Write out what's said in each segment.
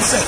نفسك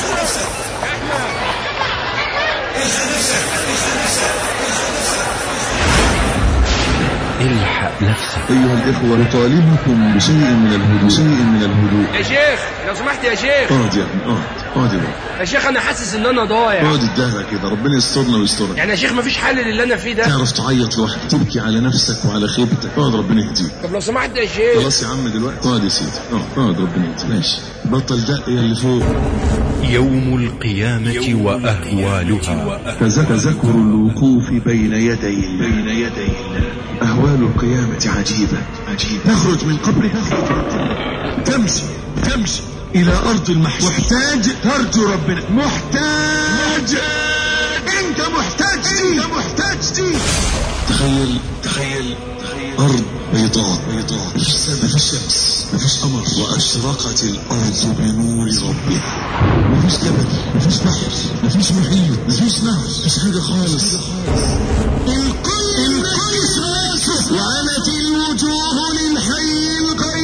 الحق نفسك أيها الإخوة نطالبكم بشيء من الهدوء شيء من الهدوء يا شيخ لو سمحت يا شيخ اقعد يا ابني اقعد اقعد يا ابني يا شيخ انا حاسس ان انا ضايع اقعد الدهرة كده ربنا يسترنا ويسترك يعني يا شيخ مفيش حل للي انا فيه ده تعرف تعيط لوحدك تبكي على نفسك وعلى خيبتك اقعد ربنا يهديك طب لو سمحت يا شيخ خلاص يا عم دلوقتي اقعد يا سيدي اقعد اقعد ربنا يهديك ماشي بطل دق يا اللي فوق يوم القيامة وأهوالها تذكر الوقوف بين يدي بين يدي الله أهوال القيامة عجيبة عجيبة تخرج من قبرك تمشي تمشي إلى أرض المحشر محتاج ترجو ربنا محتاج أنت محتاج دي أنت محتاج دي تخيل تخيل أرض بيضاء بيضاء مفيش سماء مفيش شمس مفيش قمر وأشرقت الأرض بنور ربها مفيش جبل مفيش بحر مفيش محيط مفيش نهر مفيش حاجة خالص الكل الكل ساسس وعنت الوجوه للحي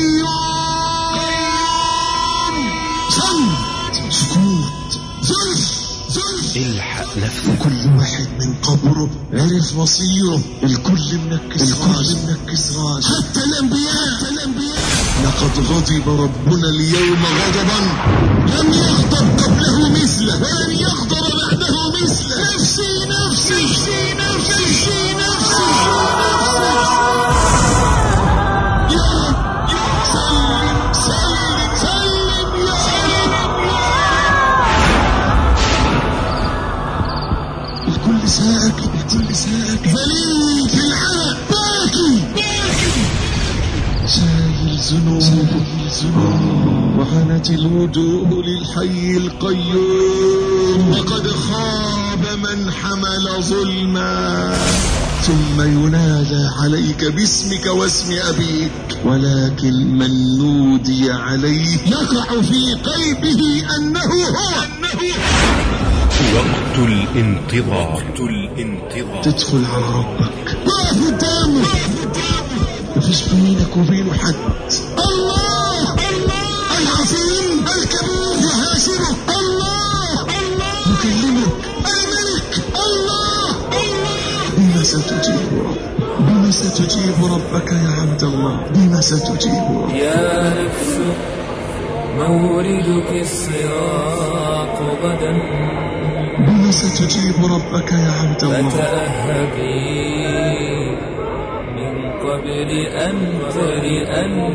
القيوم صمت سكوت زلف زلف الحق نفسك وكل واحد من قبره عرف مصيره الكل منكس الكل منكس راس حتى الانبياء حتى الانبياء لقد غضب ربنا اليوم غضبا لم يغضب قبله مثله ولن يغضب بعده مثله نفسي نفسي نفسي نفسي نفسي يا رب سلم سلم سلم يا رب الكل ساكت الكل ساكت ذليل في العلق باكي باكي شايل ذنوب وعنت الوجوه للحي القيوم وقد خاب من حمل ظلما ثم ينادى عليك باسمك واسم أبيك ولكن من نودي عليه يقع في قلبه أنه هو أنه وقت الانتظار وقت الانتظار تدخل على ربك واقف قدامه مفيش بينك وبينه حد الله الله العظيم الكبير يحاسبه الله الله يكلمك الملك الله الله بما ستجيب رب بما ستجيب ربك يا عبد الله بما ستجيب رب يا نفس موردك الصراط غدا بما ستجيب ربك يا عبد الله فتأهبي من قبل أن ترئن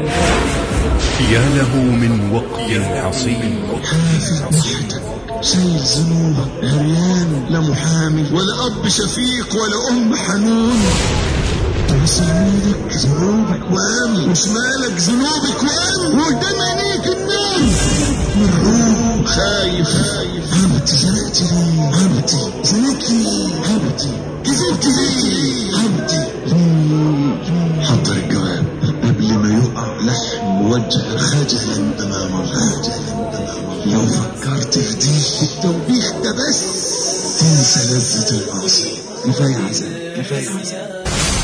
يا له من وقت حصين حافظ وحدك شايل ذنوبك عريان لا محامي ولا اب شفيق ولا ام حنون بس يمينك ذنوبك وام وشمالك ذنوبك وام وقدام عينيك النار مرعوب خايف خايف عبدي زنقت ليه عبدي زنقت ليه عبدي كذبت ليه عبدي ليه حضر الجواب قبل ما يقع لحم وجه خجلا امام الله لو فكرت في دي التوبيخ ده بس تنسى لذة المعصية كفاية عذاب كفاية عذاب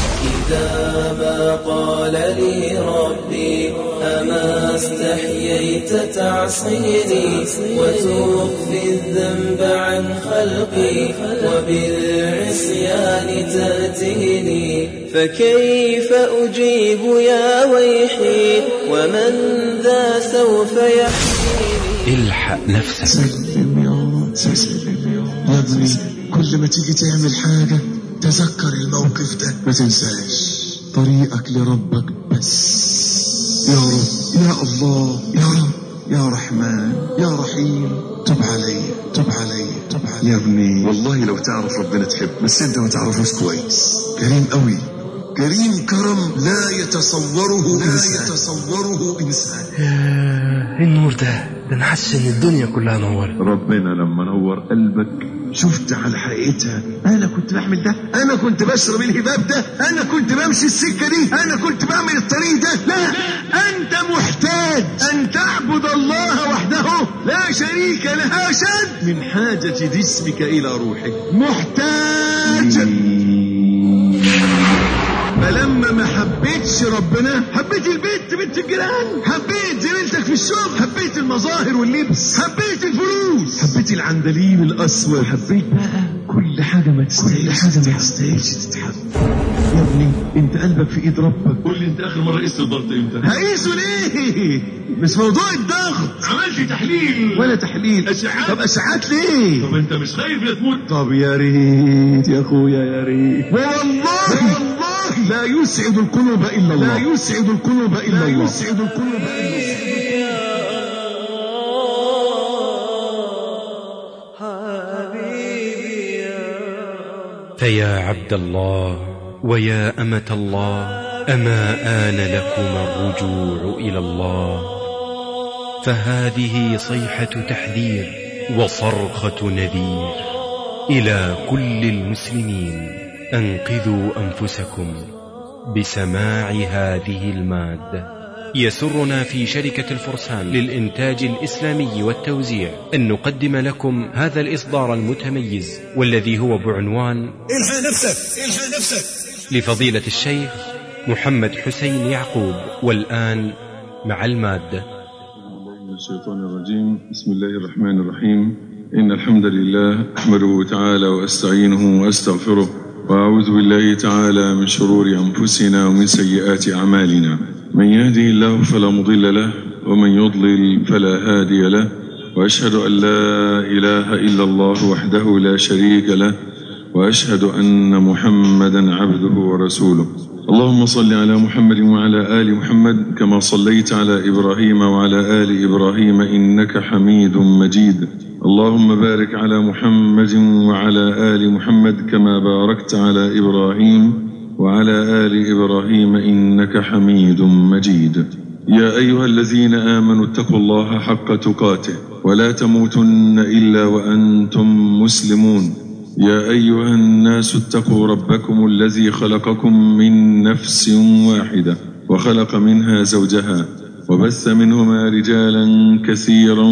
إذا ما قال لي ربي أما استحييت تعصيني وتخفي الذنب عن خلقي وبالعصيان تأتيني فكيف أجيب يا ويحي ومن ذا سوف يحييني الحق نفسك سلم يا رب سلم يا رب يا ابني كل ما تيجي تعمل حاجة تذكر الموقف ده ما تنساش طريقك لربك بس يا رب يا الله يا رب يا رحمن يا رحيم تب علي تب علي تب علي يا ابني والله لو تعرف ربنا تحب بس انت ما تعرفوش كويس كريم قوي كريم كرم لا يتصوره لا يتصوره انسان ايه النور ده ده انا حاسس ان الدنيا كلها نورت ربنا لما نور قلبك شفت على حقيقتها انا كنت بعمل ده انا كنت بشرب الهباب ده انا كنت بمشي السكه دي انا كنت بعمل الطريق ده لا انت محتاج ان تعبد الله وحده لا شريك له اشد من حاجه جسمك الى روحك محتاج فلما ما حبيتش ربنا حبيت البيت بنت الجيران حبيت زميلتك في الشغل حبيت المظاهر واللبس حبيت الفلوس حبيت العندليب الاسود حبيت بقى كل حاجه ما تستاهلش كل حاجه ما تستاهلش تتحب يا ابني انت قلبك في ايد ربك قول لي انت اخر مره قست الضغط امتى؟ هقيسه ليه مش موضوع الضغط عملت تحليل ولا تحليل أشعات. طب اشعات ليه طب انت مش خايف لا تموت؟ طب يا ريت يا اخويا يا ريت والله والله لا يسعد القلوب الا الله لا يسعد القلوب الا الله لا يسعد القلوب الا الله فيا عبد الله ويا أمة الله أما آن لكم الرجوع إلى الله فهذه صيحة تحذير وصرخة نذير إلى كل المسلمين أنقذوا أنفسكم بسماع هذه المادة يسرنا في شركة الفرسان للإنتاج الإسلامي والتوزيع أن نقدم لكم هذا الإصدار المتميز والذي هو بعنوان الحق نفسك الحق نفسك لفضيلة الشيخ محمد حسين يعقوب والآن مع المادة من الشيطان الرجيم بسم الله الرحمن الرحيم إن الحمد لله أحمده تعالى وأستعينه وأستغفره وأعوذ بالله تعالى من شرور أنفسنا ومن سيئات أعمالنا من يهده الله فلا مضل له ومن يضلل فلا هادي له وأشهد أن لا إله إلا الله وحده لا شريك له وأشهد أن محمدا عبده ورسوله اللهم صل على محمد وعلى آل محمد كما صليت على إبراهيم وعلى آل إبراهيم إنك حميد مجيد اللهم بارك على محمد وعلى آل محمد كما باركت على إبراهيم وعلى آل إبراهيم إنك حميد مجيد يا أيها الذين آمنوا اتقوا الله حق تقاته ولا تموتن إلا وأنتم مسلمون يا أيها الناس اتقوا ربكم الذي خلقكم من نفس واحدة وخلق منها زوجها وبث منهما رجالا كثيرا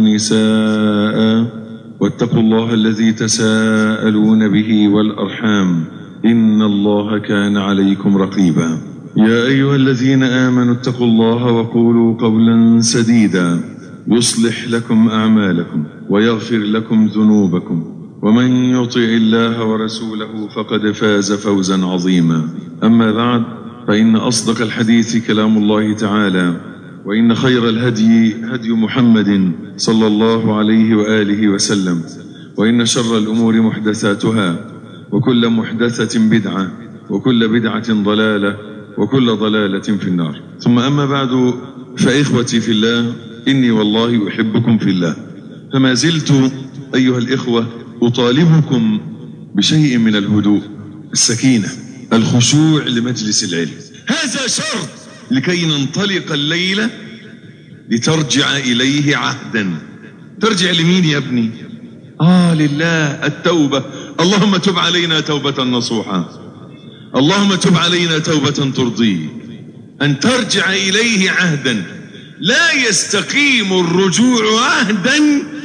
ونساء واتقوا الله الذي تساءلون به والأرحام إن الله كان عليكم رقيبا يا أيها الذين آمنوا اتقوا الله وقولوا قولا سديدا يصلح لكم أعمالكم ويغفر لكم ذنوبكم ومن يطع الله ورسوله فقد فاز فوزا عظيما أما بعد فإن أصدق الحديث كلام الله تعالى وإن خير الهدي هدي محمد صلى الله عليه وآله وسلم وإن شر الأمور محدثاتها وكل محدثة بدعة وكل بدعة ضلالة وكل ضلالة في النار ثم أما بعد فإخوتي في الله إني والله أحبكم في الله فما زلت أيها الإخوة أطالبكم بشيء من الهدوء السكينة الخشوع لمجلس العلم هذا شرط لكي ننطلق الليلة لترجع إليه عهدا ترجع لمين يا ابني آه لله التوبة اللهم تب علينا توبة نصوحا اللهم تب علينا توبة ترضيه أن ترجع إليه عهدا لا يستقيم الرجوع عهدا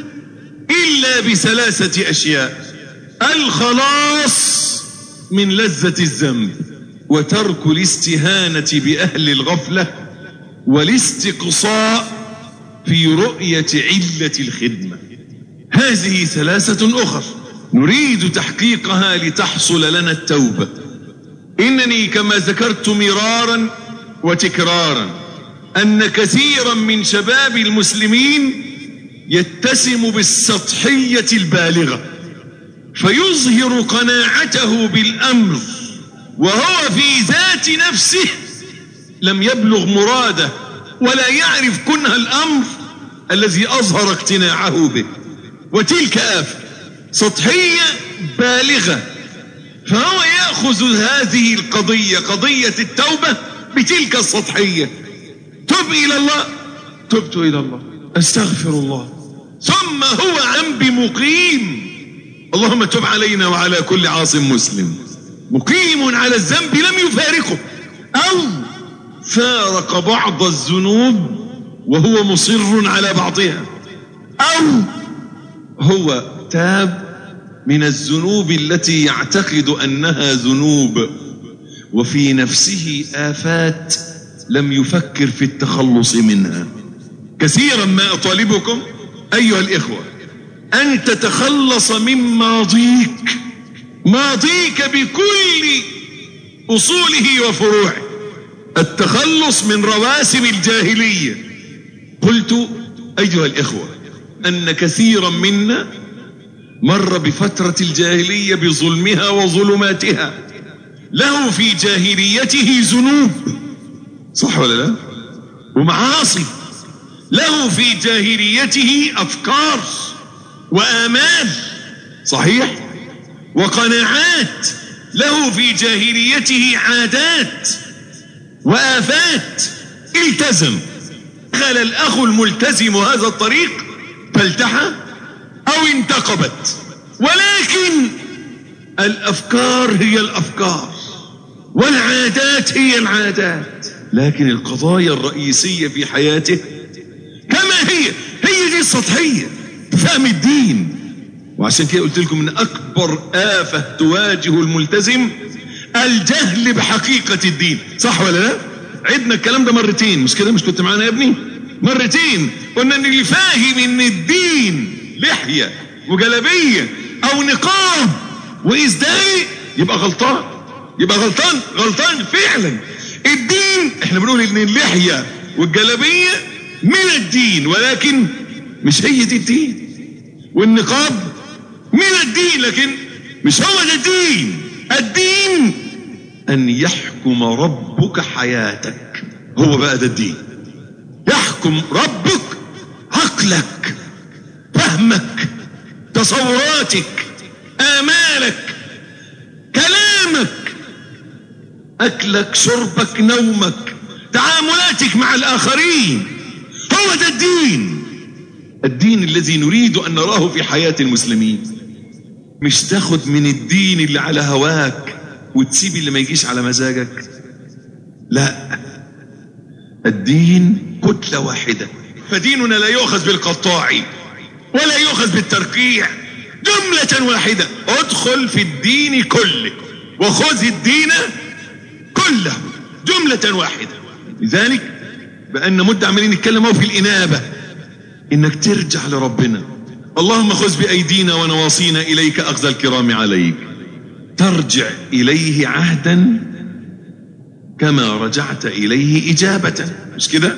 إلا بثلاثة أشياء الخلاص من لذة الذنب وترك الاستهانة بأهل الغفلة والاستقصاء في رؤية علة الخدمة هذه ثلاثة أخر نريد تحقيقها لتحصل لنا التوبة إنني كما ذكرت مرارا وتكرارا أن كثيرا من شباب المسلمين يتسم بالسطحية البالغة فيظهر قناعته بالأمر وهو في ذات نفسه لم يبلغ مراده ولا يعرف كنه الأمر الذي أظهر اقتناعه به وتلك آفة سطحية بالغة فهو يأخذ هذه القضية قضية التوبة بتلك السطحية تب إلى الله تبت إلى الله أستغفر الله ثم هو عن بمقيم اللهم تب علينا وعلى كل عاص مسلم مقيم على الذنب لم يفارقه أو فارق بعض الذنوب وهو مصر على بعضها أو هو تاب من الذنوب التي يعتقد أنها ذنوب وفي نفسه آفات لم يفكر في التخلص منها كثيرا ما أطالبكم أيها الإخوة أن تتخلص من ماضيك ماضيك بكل أصوله وفروعه التخلص من رواسم الجاهلية قلت أيها الإخوة أن كثيرا منا مر بفترة الجاهلية بظلمها وظلماتها له في جاهليته ذنوب صح ولا لا ومعاصي له في جاهليته أفكار وآمال صحيح وقناعات له في جاهليته عادات وآفات التزم دخل الأخ الملتزم هذا الطريق فالتحى أو انتقبت ولكن الأفكار هي الأفكار والعادات هي العادات لكن القضايا الرئيسية في حياته كما هي هي دي السطحية فهم الدين وعشان كده قلت لكم ان اكبر آفة تواجه الملتزم الجهل بحقيقة الدين صح ولا لا عدنا الكلام ده مرتين مش كده مش كنت معانا يا ابني مرتين قلنا ان اللي فاهم ان الدين لحية وجلبية او نقاب وازداري يبقى غلطان يبقى غلطان غلطان فعلا الدين احنا بنقول ان اللحية والجلبية من الدين ولكن مش هي دي الدين والنقاب من الدين لكن مش هو ده الدين الدين ان يحكم ربك حياتك هو بقى ده الدين يحكم ربك عقلك فهمك تصوراتك آمالك كلامك أكلك شربك نومك تعاملاتك مع الآخرين هو ده الدين الدين الذي نريد أن نراه في حياة المسلمين مش تاخد من الدين اللي على هواك وتسيب اللي ما يجيش على مزاجك لا الدين كتلة واحدة فديننا لا يؤخذ بالقطاع ولا يؤخذ بالترقيع جملة واحدة ادخل في الدين كله وخذ الدين كله جملة واحدة لذلك بأن مدة عمالين نتكلم في الإنابة إنك ترجع لربنا اللهم خذ بأيدينا ونواصينا إليك أخذ الكرام عليك ترجع إليه عهدا كما رجعت إليه إجابة مش كده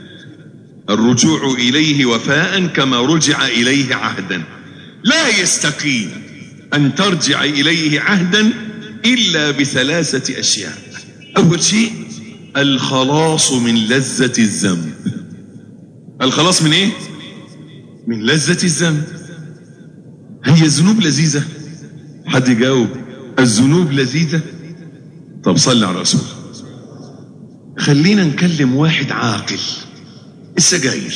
الرجوع إليه وفاء كما رجع إليه عهدا لا يستقيم أن ترجع إليه عهدا إلا بثلاثة أشياء أول شيء الخلاص من لذة الذنب الخلاص من إيه؟ من لذة الذنب هي الذنوب لذيذة حد يجاوب الذنوب لذيذة طب صلي على الرسول خلينا نكلم واحد عاقل السجاير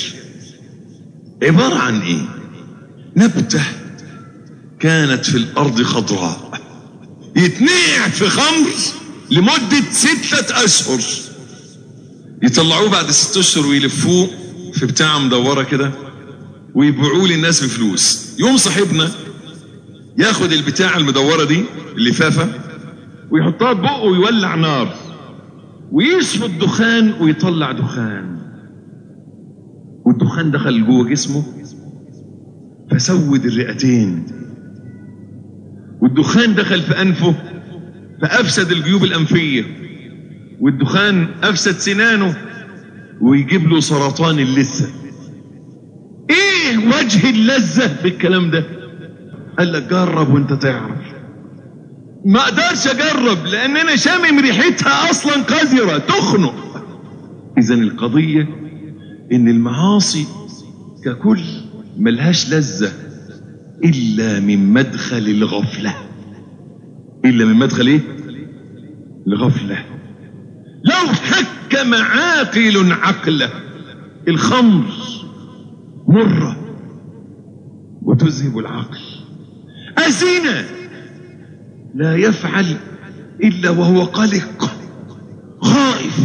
عبارة عن ايه نبتة كانت في الارض خضراء يتنقع في خمر لمدة ستة اشهر يطلعوه بعد ست اشهر ويلفوه في بتاعة مدورة كده ويبيعوه للناس بفلوس يوم صاحبنا ياخد البتاعة المدورة دي اللفافة ويحطها في بقه ويولع نار ويشفط الدخان ويطلع دخان والدخان دخل جوه جسمه فسود الرئتين والدخان دخل في انفه فافسد الجيوب الانفيه والدخان افسد سنانه ويجيب له سرطان اللثه ايه وجه اللذه بالكلام ده قال لك جرب وانت تعرف ما اقدرش اجرب لان انا شامم ريحتها اصلا قذره تخنق اذا القضيه ان المعاصي ككل ملهاش لذة الا من مدخل الغفلة الا من مدخل ايه الغفلة لو حكم عاقل عقله الخمر مرة وتذهب العقل الزنا لا يفعل الا وهو قلق خائف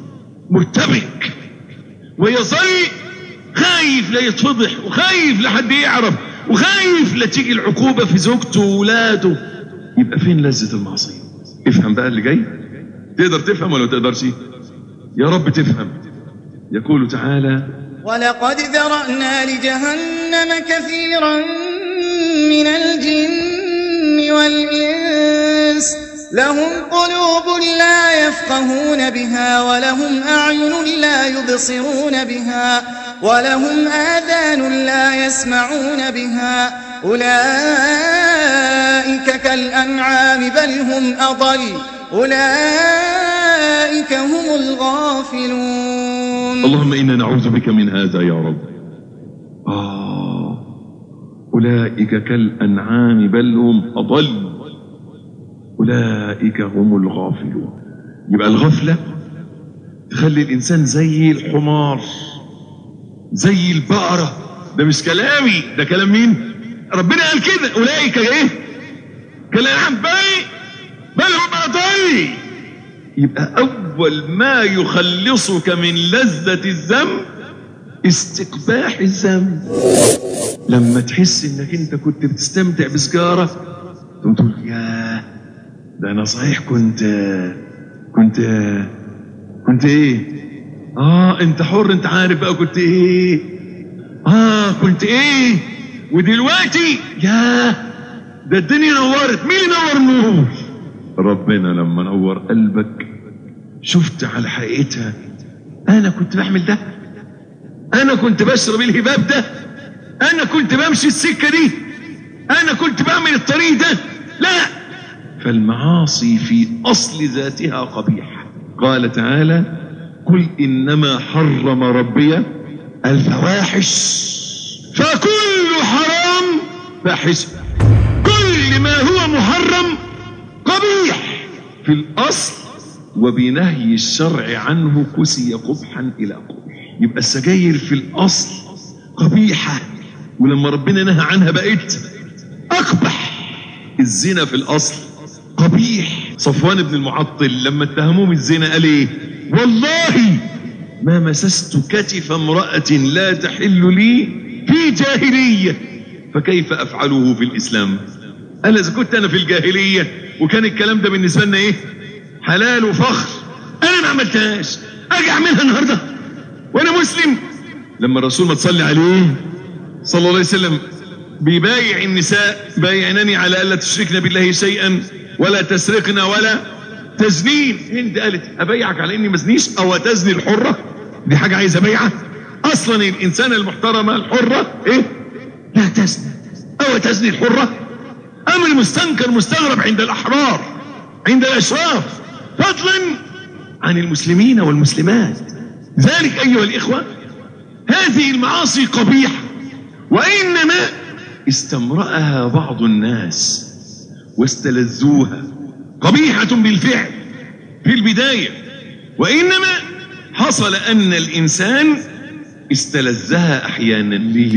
مرتبك ويظل خايف لا يتفضح وخايف لحد يعرف وخايف لا تيجي العقوبة في زوجته وولاده يبقى فين لذة المعصية افهم بقى اللي جاي تقدر تفهم ولا ما تقدرش يا رب تفهم يقول تعالى ولقد ذرأنا لجهنم كثيرا من الجن والإنس لهم قلوب لا يفقهون بها ولهم أعين لا يبصرون بها ولهم آذان لا يسمعون بها أولئك كالأنعام بل هم أضل أولئك هم الغافلون اللهم إنا نعوذ بك من هذا يا رب آه أولئك كالأنعام بل هم أضل أولئك هم الغافلون يبقى الغفلة تخلي الإنسان زي الحمار زي البقرة ده مش كلامي ده كلام مين ربنا قال كده أولئك إيه كالأنعام بل بل هم أضل يبقى أول ما يخلصك من لذة الذنب استقباح الذنب لما تحس انك انت كنت بتستمتع بسجارة تقوم تقول يا ده انا صحيح كنت كنت كنت ايه اه انت حر انت عارف بقى كنت ايه اه كنت ايه ودلوقتي يا ده الدنيا نورت مين اللي نور النور ربنا لما نور قلبك شفت على حقيقتها انا كنت بعمل ده انا كنت بشرب الهباب ده انا كنت بمشي السكة دي انا كنت بعمل الطريق ده لا فالمعاصي في اصل ذاتها قبيحة قال تعالى قل انما حرم ربي الفواحش فكل حرام فاحش كل ما هو محرم قبيح في الاصل وبنهي الشرع عنه كسي قبحا الى قبح يبقى السجاير في الاصل قبيحه ولما ربنا نهى عنها بقت اقبح الزنا في الاصل قبيح صفوان بن المعطل لما اتهموه بالزنا قال ايه والله ما مسست كتف امرأة لا تحل لي في جاهلية فكيف افعله في الاسلام قال اذا كنت انا في الجاهلية وكان الكلام ده بالنسبة لنا ايه حلال وفخر انا ما عملتهاش اجي اعملها النهارده وانا مسلم لما الرسول ما تصلي عليه صلى الله عليه وسلم بيبايع النساء بايعنني على الا تشركن بالله شيئا ولا تسرقن ولا تزنين هند قالت ابايعك على اني ما ازنيش او تزني الحره دي حاجه عايزه بيعه اصلا الانسانه المحترمه الحره ايه لا تزني او تزني الحره امر مستنكر مستغرب عند الاحرار عند الاشراف فضلا عن المسلمين والمسلمات ذلك ايها الاخوه هذه المعاصي قبيحه وانما استمرأها بعض الناس واستلذوها قبيحة بالفعل في البداية وإنما حصل أن الإنسان استلذها أحيانا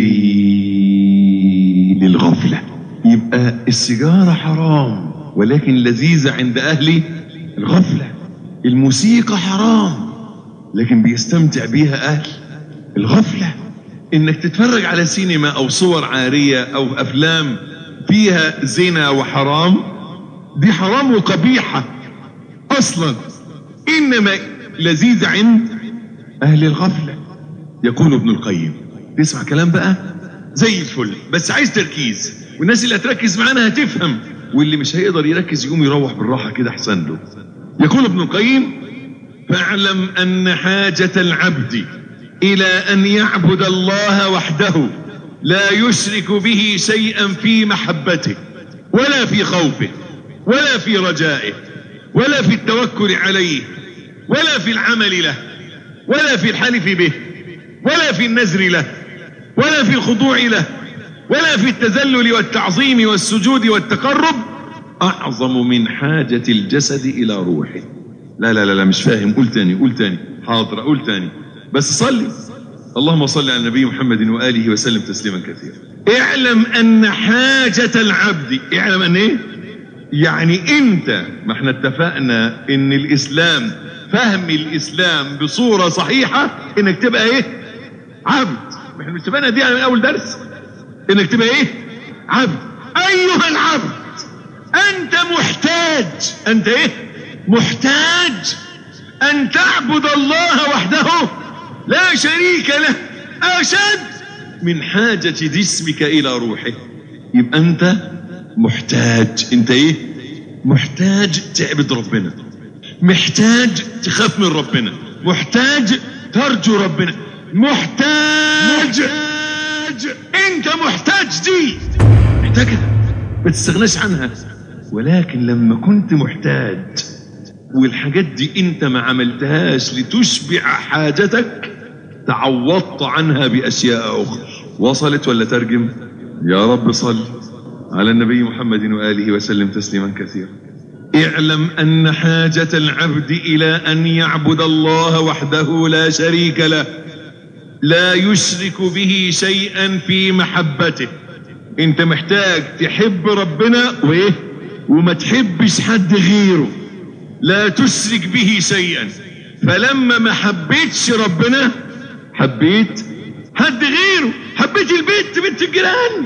للغفلة يبقى السيجارة حرام ولكن لذيذة عند أهل الغفلة الموسيقى حرام لكن بيستمتع بيها أهل الغفلة انك تتفرج على سينما او صور عارية او افلام فيها زنا وحرام دي حرام وقبيحة اصلا انما لذيذ عند اهل الغفلة يقول ابن القيم تسمع كلام بقى زي الفل بس عايز تركيز والناس اللي هتركز معانا هتفهم واللي مش هيقدر يركز يقوم يروح بالراحة كده احسن له يقول ابن القيم فاعلم ان حاجة العبد الى ان يعبد الله وحده لا يشرك به شيئا في محبته ولا في خوفه ولا في رجائه ولا في التوكل عليه ولا في العمل له ولا في الحلف به ولا في النذر له ولا في الخضوع له ولا في التذلل والتعظيم والسجود والتقرب اعظم من حاجة الجسد الى روحه لا لا لا, لا مش فاهم قول تاني قول تاني حاضر قول تاني بس صلي اللهم صل على النبي محمد وآله وسلم تسليما كثيرا اعلم أن حاجة العبد اعلم أن إيه يعني أنت ما احنا اتفقنا أن الإسلام فهم الإسلام بصورة صحيحة أنك تبقى إيه عبد ما احنا اتفقنا دي من أول درس أنك تبقى إيه عبد أيها العبد أنت محتاج أنت إيه محتاج أن تعبد الله وحده لا شريك له أشد من حاجة جسمك إلى روحه يبقى أنت محتاج أنت إيه محتاج تعبد ربنا محتاج تخاف من ربنا محتاج ترجو ربنا محتاج انت محتاج دي محتاجها ما تستغناش عنها ولكن لما كنت محتاج والحاجات دي انت ما عملتهاش لتشبع حاجتك تعوضت عنها باشياء اخرى وصلت ولا ترجم يا رب صل على النبي محمد واله وسلم تسليما كثيرا اعلم ان حاجه العبد الى ان يعبد الله وحده لا شريك له لا يشرك به شيئا في محبته انت محتاج تحب ربنا وايه وما تحبش حد غيره لا تشرك به شيئا فلما ما حبيتش ربنا حبيت حد غيره حبيت البيت بنت الجيران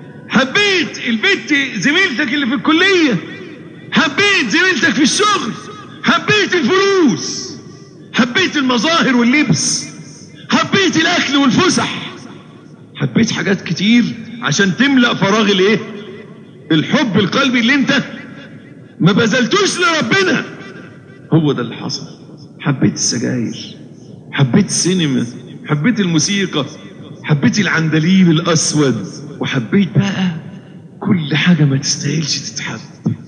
حبيت البيت زميلتك اللي في الكلية حبيت زميلتك في الشغل حبيت الفلوس حبيت المظاهر واللبس حبيت الاكل والفسح حبيت حاجات كتير عشان تملأ فراغ الايه الحب القلبي اللي انت ما بذلتوش لربنا هو ده اللي حصل حبيت السجاير حبيت السينما حبيت الموسيقى حبيت العندليب الاسود وحبيت بقى كل حاجة ما تستاهلش تتحب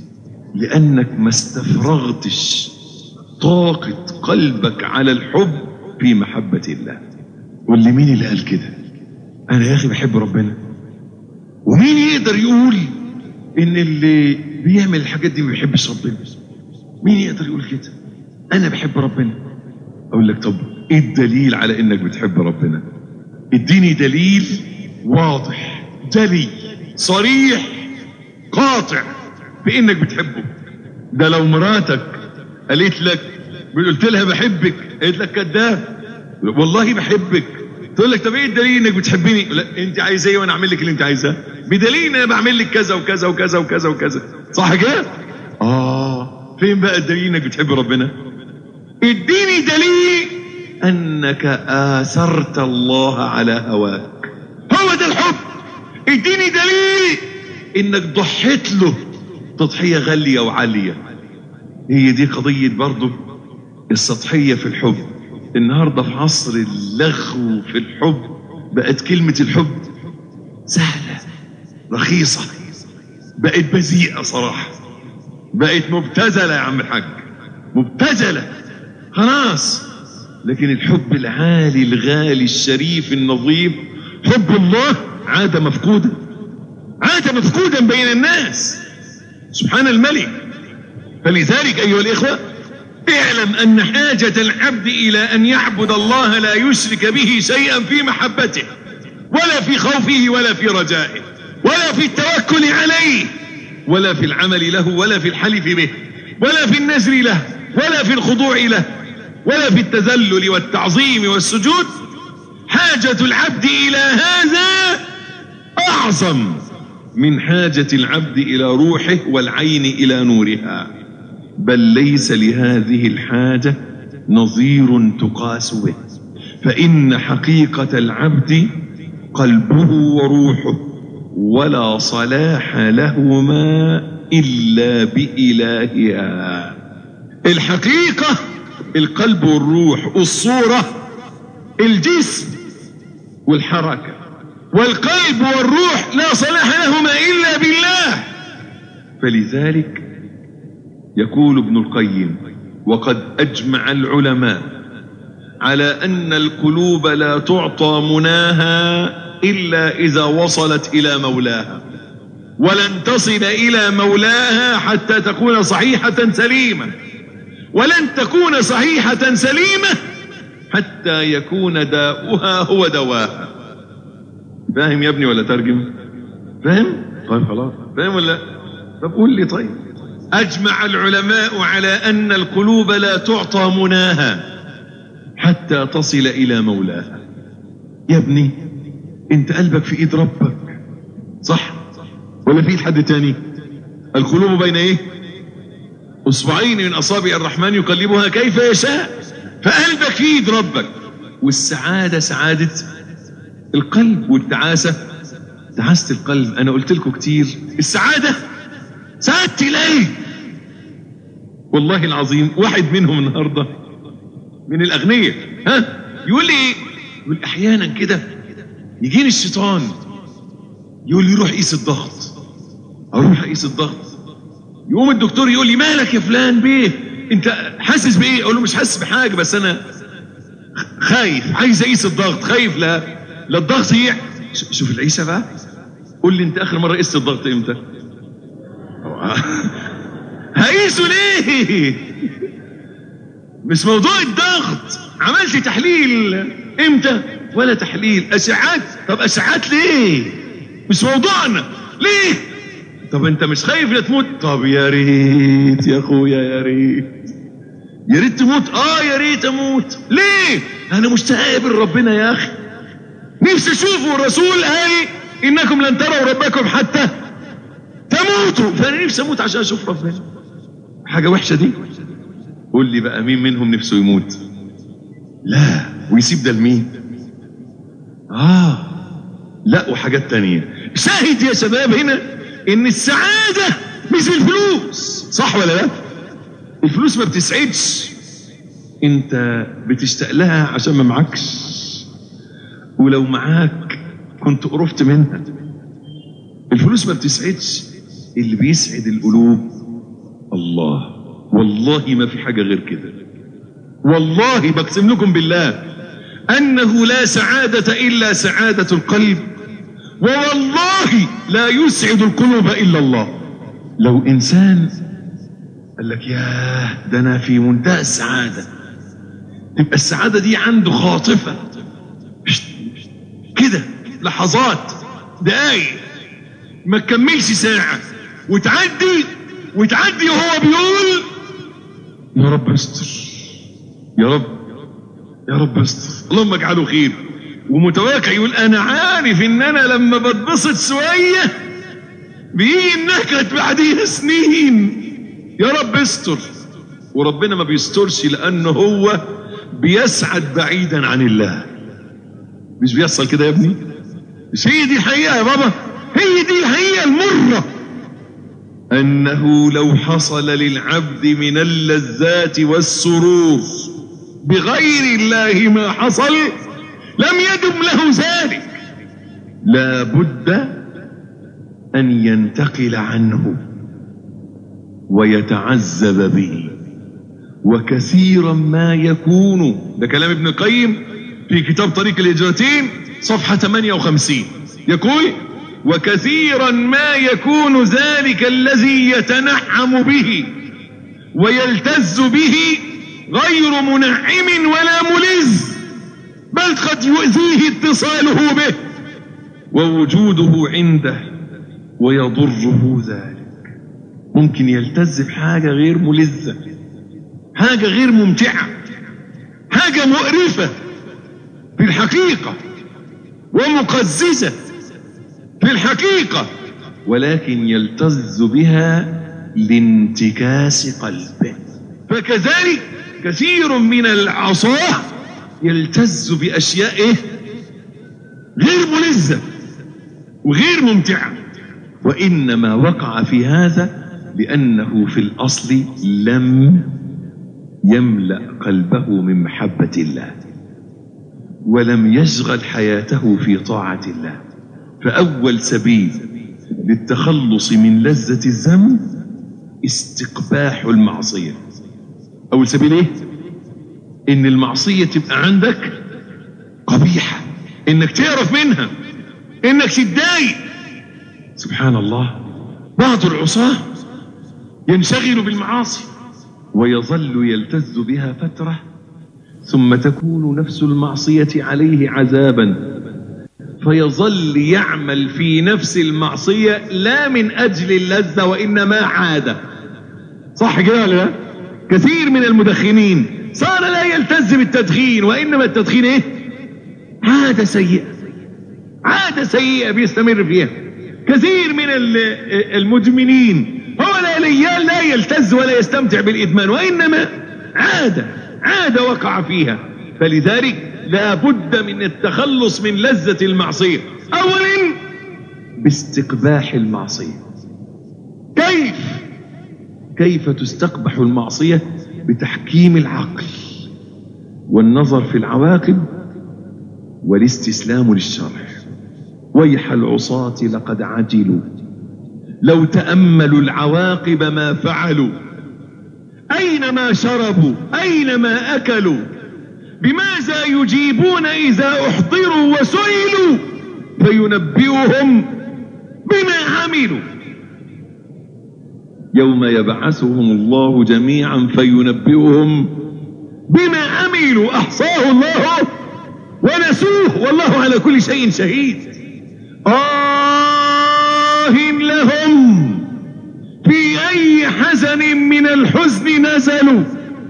لانك ما استفرغتش طاقة قلبك على الحب في محبة الله واللي مين اللي قال كده انا يا اخي بحب ربنا ومين يقدر يقول ان اللي بيعمل الحاجات دي ما بيحبش ربنا مين يقدر يقول كده انا بحب ربنا اقول لك طب ايه الدليل على انك بتحب ربنا اديني دليل واضح جلي صريح قاطع بانك بتحبه ده لو مراتك قالت لك قلت لها بحبك قالت لك كذاب والله بحبك تقول لك طب ايه الدليل انك بتحبني لا انت عايزه ايه وانا اعمل لك اللي انت عايزاه بدليل ان انا بعمل لك كذا وكذا وكذا وكذا وكذا صح كده اه فين بقى الدليل انك بتحب ربنا اديني دليل انك اثرت الله على هواك هو ده الحب اديني دليل انك ضحيت له تضحيه غاليه وعاليه هي دي قضيه برضه السطحيه في الحب النهارده في عصر اللغو في الحب بقت كلمه الحب سهله رخيصه بقت بذيئه صراحه بقت مبتذله يا عم الحاج مبتذله خلاص لكن الحب العالي الغالي الشريف النظيف حب الله عاد مفقودا عاد مفقودا بين الناس سبحان الملك فلذلك ايها الاخوه اعلم ان حاجه العبد الى ان يعبد الله لا يشرك به شيئا في محبته ولا في خوفه ولا في رجائه ولا في التوكل عليه ولا في العمل له ولا في الحلف به ولا في النذر له ولا في الخضوع له ولا في التذلل والتعظيم والسجود حاجة العبد إلى هذا أعظم من حاجة العبد إلى روحه والعين إلى نورها بل ليس لهذه الحاجة نظير تقاس به فإن حقيقة العبد قلبه وروحه ولا صلاح لهما إلا بإلهها الحقيقة القلب والروح والصورة الجسم والحركة والقلب والروح لا صلاح لهما إلا بالله فلذلك يقول ابن القيم وقد أجمع العلماء على أن القلوب لا تعطى مناها إلا إذا وصلت إلى مولاها ولن تصل إلى مولاها حتى تكون صحيحة سليمة ولن تكون صحيحة سليمة حتى يكون داؤها هو دواها فاهم يا ابني ولا ترجم فاهم طيب خلاص فاهم ولا طب قول لي طيب أجمع العلماء على أن القلوب لا تعطى مناها حتى تصل إلى مولاها يا ابني انت قلبك في ايد ربك صح ولا في ايد حد تاني القلوب بين ايه اصبعين من اصابع الرحمن يقلبها كيف يشاء فقلبك في ايد ربك والسعاده سعاده القلب والتعاسه تعاسه القلب انا قلت لكم كتير السعاده سعادتي ليه والله العظيم واحد منهم النهارده من الاغنياء ها يقول لي ايه يقول احيانا كده يجيني الشيطان يقول لي روح قيس الضغط اروح اقيس الضغط يقوم الدكتور يقول لي مالك يا فلان بيه انت حاسس بايه اقول له مش حاسس بحاجه بس انا خايف عايز اقيس الضغط خايف لا لا الضغط يع شوف العيسى بقى قول لي انت اخر مره قست الضغط امتى هقيسه ليه مش موضوع الضغط عملت تحليل امتى ولا تحليل اشعات طب اشعات ليه مش موضوعنا ليه طب انت مش خايف لا تموت طب يا ريت يا اخويا يا ريت يا ريت تموت اه يا ريت اموت ليه انا مشتاق اقابل ربنا يا اخي نفسي اشوفه الرسول قال انكم لن تروا ربكم حتى تموتوا فانا نفسي اموت عشان اشوف ربنا حاجه وحشه دي قول لي بقى مين منهم نفسه يموت لا ويسيب ده لمين اه لا وحاجات تانية شاهد يا شباب هنا ان السعادة مش الفلوس صح ولا لا الفلوس ما بتسعدش انت بتشتاق لها عشان ما معكش ولو معاك كنت قرفت منها الفلوس ما بتسعدش اللي بيسعد القلوب الله والله ما في حاجة غير كده والله بقسم لكم بالله أنه لا سعادة إلا سعادة القلب ووالله لا يسعد القلوب إلا الله لو إنسان قال لك ياه ده أنا في منتهى السعادة تبقى السعادة دي عنده خاطفة كده لحظات دقايق ما تكملش ساعة وتعدي وتعدي وهو بيقول يا رب استر يا رب يا رب استر اللهم اجعله خير ومتواكع يقول انا عارف ان انا لما بتبسط شويه بيجي النكد بعديها سنين يا رب استر وربنا ما بيسترش لانه هو بيسعد بعيدا عن الله مش بيحصل كده يا ابني مش هي دي الحقيقه يا بابا هي دي الحقيقه المره انه لو حصل للعبد من اللذات والسرور بغير الله ما حصل لم يدم له ذلك لا بد ان ينتقل عنه ويتعذب به وكثيرا ما يكون ده كلام ابن القيم في كتاب طريق الهجرتين صفحة 58 يقول وكثيرا ما يكون ذلك الذي يتنعم به ويلتز به غير منعم ولا ملز بل قد يؤذيه اتصاله به ووجوده عنده ويضره ذلك ممكن يلتز بحاجة غير ملزة حاجة غير ممتعة حاجة مقرفة في الحقيقة ومقززة في الحقيقة ولكن يلتز بها لانتكاس قلبه فكذلك كثير من العصاه يلتز بأشياء إيه؟ غير ملزة وغير ممتعة وإنما وقع في هذا لأنه في الأصل لم يملأ قلبه من محبة الله ولم يشغل حياته في طاعة الله فأول سبيل للتخلص من لذة الذنب استقباح المعصية أول سبيل إيه؟ إن المعصية تبقى عندك قبيحة إنك تعرف منها إنك تتضايق سبحان الله بعض العصاة ينشغل بالمعاصي ويظل يلتز بها فترة ثم تكون نفس المعصية عليه عذابا فيظل يعمل في نفس المعصية لا من أجل اللذة وإنما عادة صح كده ولا لا كثير من المدخنين صار لا يلتز بالتدخين وإنما التدخين إيه عادة سيئة عادة سيئة بيستمر فيها كثير من المدمنين هو لا عمليا لا يلتز ولا يستمتع بالإدمان وإنما عادة عادة وقع فيها فلذلك لا بد من التخلص من لذة المعصية أولا باستقباح المعصية كيف كيف تستقبح المعصية بتحكيم العقل والنظر في العواقب والاستسلام للشرع ويح العصاة لقد عجلوا لو تأملوا العواقب ما فعلوا أينما شربوا أينما أكلوا بماذا يجيبون إذا أحضروا وسئلوا فينبئهم بما عملوا يوم يبعثهم الله جميعا فينبئهم بما عملوا أحصاه الله ونسوه والله على كل شيء شهيد آه لهم في أي حزن من الحزن نزلوا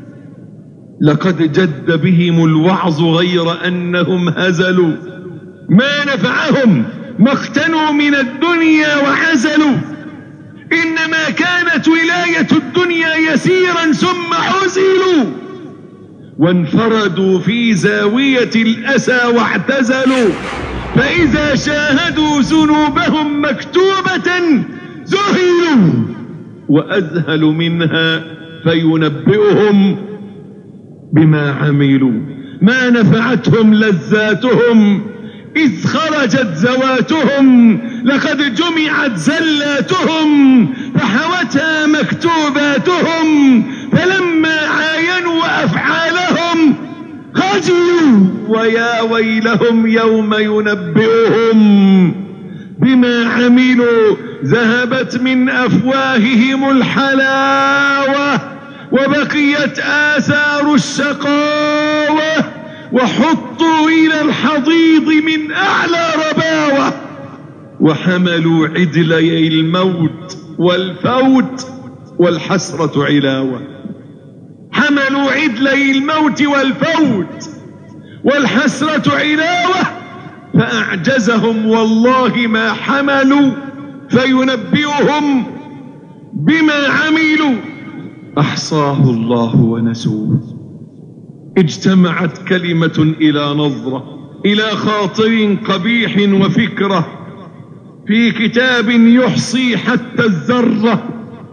لقد جد بهم الوعظ غير أنهم هزلوا ما نفعهم ما اختنوا من الدنيا وعزلوا إنما كانت ولاية الدنيا يسيرا ثم عزلوا وانفردوا في زاوية الأسى واعتزلوا فإذا شاهدوا ذنوبهم مكتوبة ذهلوا وأذهل منها فينبئهم بما عملوا ما نفعتهم لذاتهم إذ خرجت زواتهم لقد جمعت زلاتهم فحوتها مكتوباتهم فلما عاينوا أفعالهم خجلوا ويا ويلهم يوم ينبئهم بما عملوا ذهبت من أفواههم الحلاوة وبقيت آثار الشقاوة وحطوا إلى الحضيض من أعلى رباوة وحملوا عدلي الموت والفوت والحسرة علاوة حملوا عدلي الموت والفوت والحسرة علاوة فأعجزهم والله ما حملوا فينبئهم بما عملوا أحصاه الله ونسوه اجتمعت كلمة إلى نظرة إلى خاطر قبيح وفكرة في كتاب يحصي حتى الذرة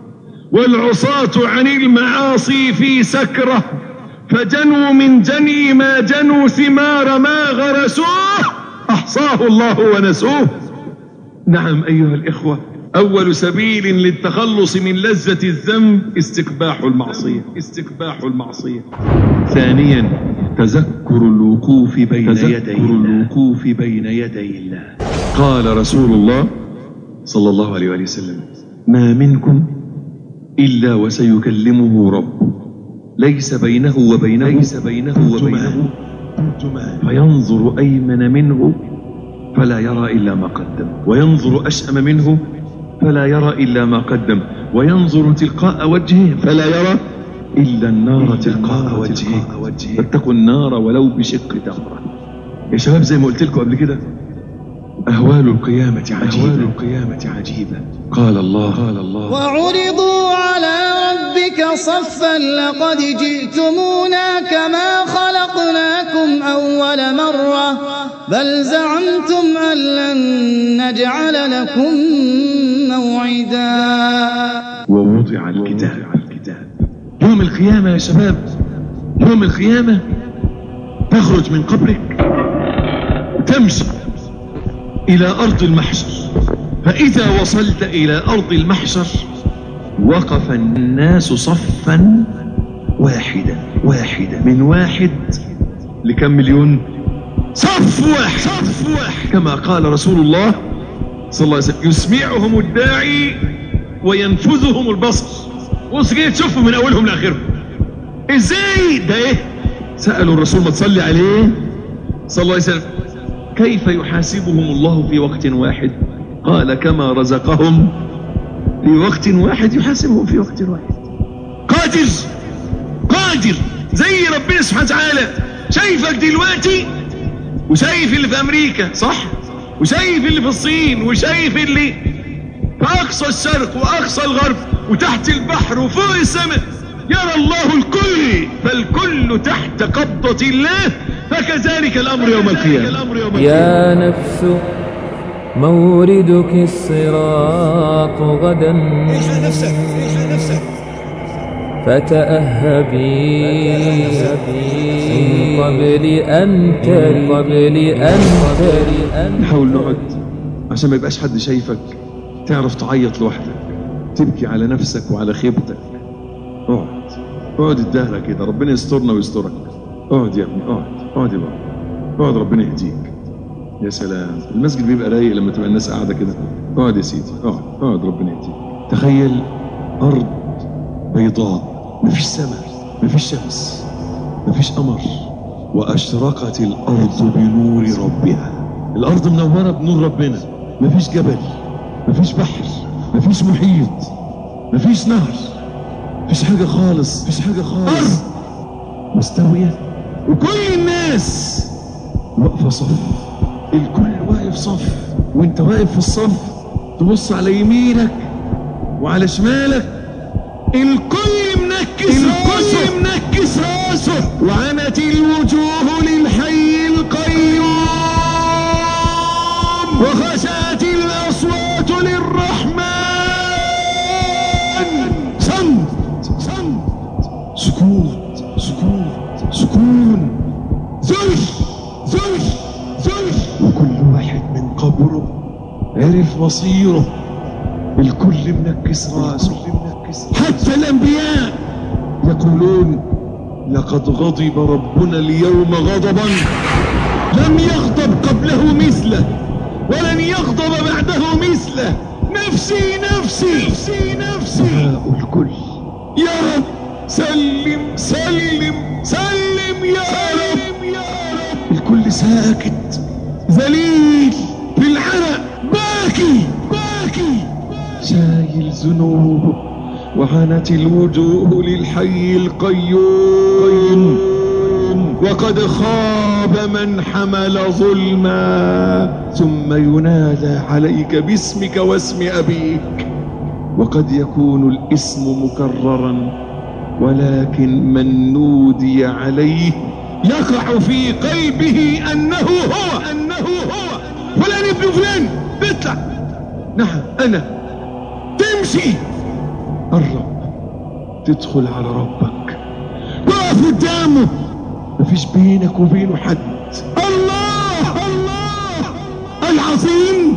والعصاة عن المعاصي في سكرة فجنوا من جني ما جنوا ثمار ما غرسوه أحصاه الله ونسوه نعم أيها الإخوة أول سبيل للتخلص من لذة الذنب استقباح المعصية استقباح المعصية ثانيا تذكر الوقوف بين يدي الوقوف بين يدي الله قال رسول الله صلى الله عليه وآله وسلم ما منكم إلا وسيكلمه ربه ليس بينه وبينه ليس بينه وبينه فينظر أيمن منه فلا يرى إلا ما قدم وينظر أشأم منه فلا يرى إلا ما قدم وينظر تلقاء وجهه فلا يرى إلا النار تلقاء وجهه فاتقوا النار ولو بشق تمرة يا شباب زي ما قلت لكم قبل كده أهوال القيامة عجيبة أهوال القيامة عجيبة قال الله قال الله وعرضوا على ربك صفا لقد جئتمونا كما خلقناكم أول مرة بل زعمتم أن لن نجعل لكم موعدا ووضع الكتاب يوم القيامة يا شباب يوم القيامة تخرج من قبرك تمشي إلى أرض المحشر فإذا وصلت إلى أرض المحشر وقف الناس صفا واحدا واحدا من واحد لكم مليون صف واحد صف واحد كما قال رسول الله صلى الله عليه وسلم يسمعهم الداعي وينفذهم البصر بص كده تشوفهم من اولهم لاخرهم ازاي ده ايه سالوا الرسول ما تصلي عليه صلى الله عليه وسلم كيف يحاسبهم الله في وقت واحد قال كما رزقهم في وقت واحد يحاسبهم في وقت واحد قادر قادر زي ربنا سبحانه وتعالى شايفك دلوقتي وشايف اللي في امريكا صح وشايف اللي في الصين وشايف اللي في اقصى الشرق واقصى الغرب وتحت البحر وفوق السماء يرى الله الكل فالكل تحت قبضة الله فكذلك الأمر يوم القيامة يا نفس موردك الصراط غدا الحق نفسك الحق نفسك فتأهبي من قبل أن تري قبل أن تري أن نحاول نقعد عشان ما يبقاش حد شايفك تعرف تعيط لوحدك تبكي على نفسك وعلى خيبتك اقعد اقعد الدهرة كده ربنا يسترنا ويسترك اقعد يا ابني اقعد اقعد يا بابا اقعد ربنا يهديك يا سلام المسجد بيبقى رايق لما تبقى الناس قاعدة كده اقعد يا سيدي اقعد اقعد ربنا يهديك تخيل أرض بيضاء مفيش سماء مفيش شمس مفيش قمر وأشرقت الأرض بنور ربها الأرض منورة بنور ربنا مفيش جبل مفيش بحر مفيش محيط مفيش نهر مفيش حاجة خالص مفيش حاجة خالص أرض مستوية وكل الناس واقفة صف الكل واقف صف وانت واقف في الصف تبص على يمينك وعلى شمالك الكل منكس الكل منكس راسه وعنت الوجوه للحي القيوم وخشعت الاصوات للرحمن صمت صمت سكوت سكوت سكون ذل ذل ذل وكل واحد من قبره عرف مصيره الكل منكس راسه حتى الانبياء يقولون لقد غضب ربنا اليوم غضبا لم يغضب قبله مثله ولن يغضب بعده مثله نفسي نفسي نفسي نفسي الكل يا رب سلم سلم سلم يا رب يا رب الكل ساكت ذليل في العرق باكي باكي شايل ذنوبه وعنت الوجوه للحي القيوم وقد خاب من حمل ظلما ثم ينادى عليك باسمك واسم أبيك وقد يكون الاسم مكررا ولكن من نودي عليه يقع في قلبه أنه هو أنه هو فلان ابن فلان بيطلع نعم أنا تمشي قرب تدخل على ربك تقف قدامه مفيش بينك وبينه حد الله الله العظيم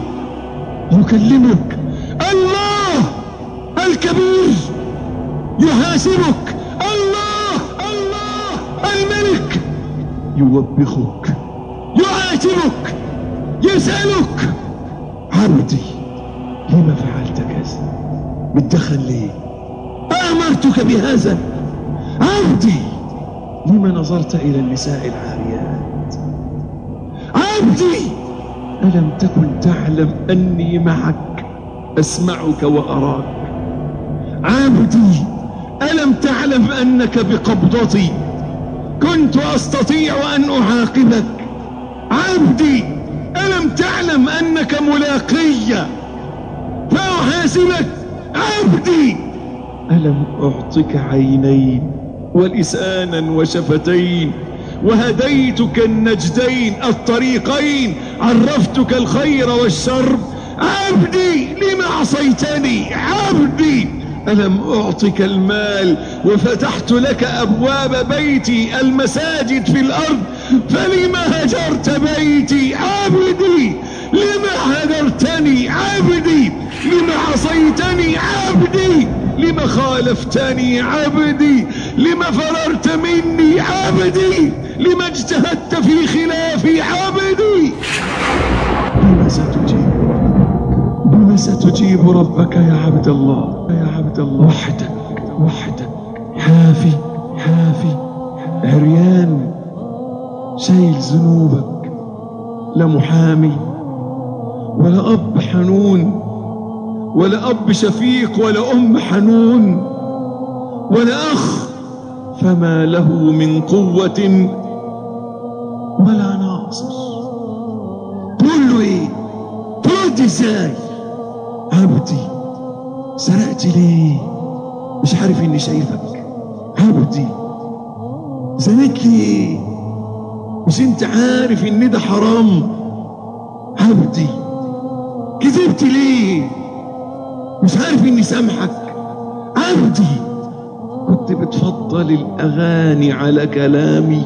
يكلمك الله الكبير يحاسبك الله الله الملك يوبخك يعاتبك يسألك عبدي لما فعلت كذا متدخل ليه أمرتك بهذا عبدي لما نظرت إلى النساء العاريات عبدي ألم تكن تعلم أني معك أسمعك وأراك عبدي ألم تعلم أنك بقبضتي كنت أستطيع أن أعاقبك عبدي ألم تعلم أنك ملاقي فأحاسبك عبدي ألم أعطك عينين ولسانا وشفتين وهديتك النجدين الطريقين عرفتك الخير والشر عبدي لما عصيتني عبدي ألم أعطك المال وفتحت لك أبواب بيتي المساجد في الأرض فلما هجرت بيتي عبدي لما هجرتني عبدي لما عصيتني عبدي لما خالفتني عبدي لما فررت مني عبدي لما اجتهدت في خلافي عبدي بما ستجيب بما ستجيب ربك يا عبد الله يا عبد الله وحدك وحدك حافي حافي عريان شايل ذنوبك لا محامي ولا أب حنون ولا أب شفيق ولا أم حنون ولا أخ فما له من قوة ولا ناصر تقول له ايه ترد ازاي عبدي سرقت ليه مش عارف اني شايفك عبدي زنيت ليه مش انت عارف ان ده حرام عبدي كذبت ليه مش عارف اني سامحك عبدي كنت بتفضل الاغاني على كلامي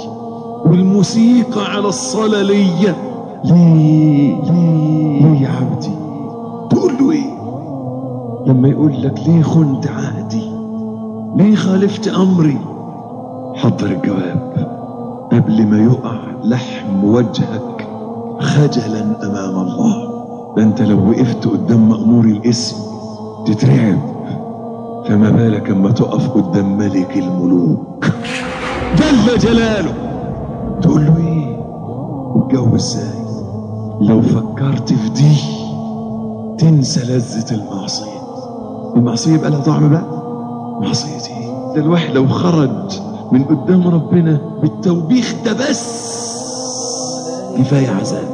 والموسيقى على الصلاة ليا ليه ليه ليه يا عبدي تقول له ايه لما يقول لك ليه خنت عهدي ليه خالفت امري حضر الجواب قبل ما يقع لحم وجهك خجلا امام الله ده انت لو وقفت قدام مأمور الاسم تترعب فما بالك اما تقف قدام ملك الملوك جل جلاله تقول له ايه والجو ازاي لو فكرت في دي تنسى لذة المعصية المعصية يبقى لها طعم بقى معصية ايه ده الواحد لو خرج من قدام ربنا بالتوبيخ ده بس كفاية عذاب